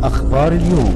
أخبار اليوم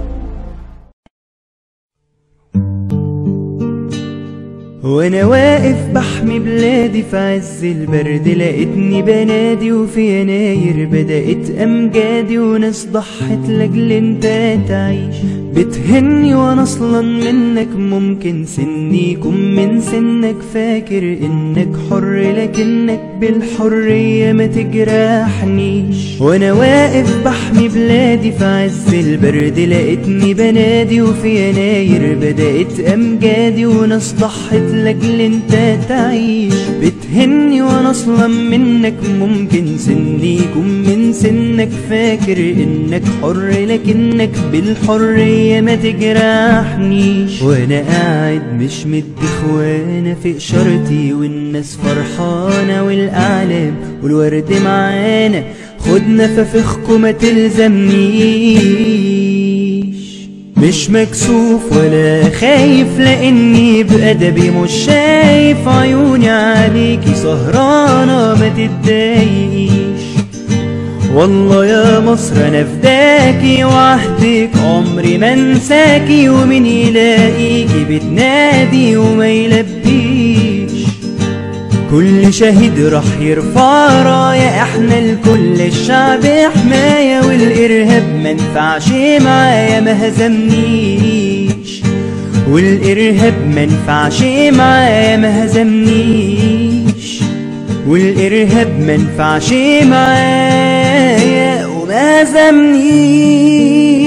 وانا واقف بحمي بلادي في عز البرد لقيتني بنادي وفي يناير بدأت امجادي وناس ضحت لاجل انت تعيش بتهني وانا اصلا منك ممكن سني يكون من سنك فاكر انك حر لكنك بالحرية ما تجرحنيش وانا واقف بحمي بلادي في عز البرد لقيتني بنادي وفي يناير بدأت امجادي وناس ضحت لاجل انت تعيش بتهني وانا اصلا منك ممكن سني يكون من سنك فاكر انك حر لكنك بالحرية ما تجرحنيش وانا قاعد مش مدي اخوانا في اشارتي والناس فرحانة والاعلام والورد معانا خدنا ففخكم ما تلزمنيش مش مكسوف ولا خايف لاني بأدبي مش شايف عيوني عليكي سهرانة ما تتضايقيش والله يا مصر انا فداكي وعهدك عمري ما انساكي ومن يلاقيكي بتنادي وما يلبيش كل شهيد راح يرفع راية احنا لكل الشعب حماية والارهاب منفعش معايا ما هزمنيش والارهاب منفعش معايا ما هزمنيش والارهاب منفعش معايا وما هزمنيش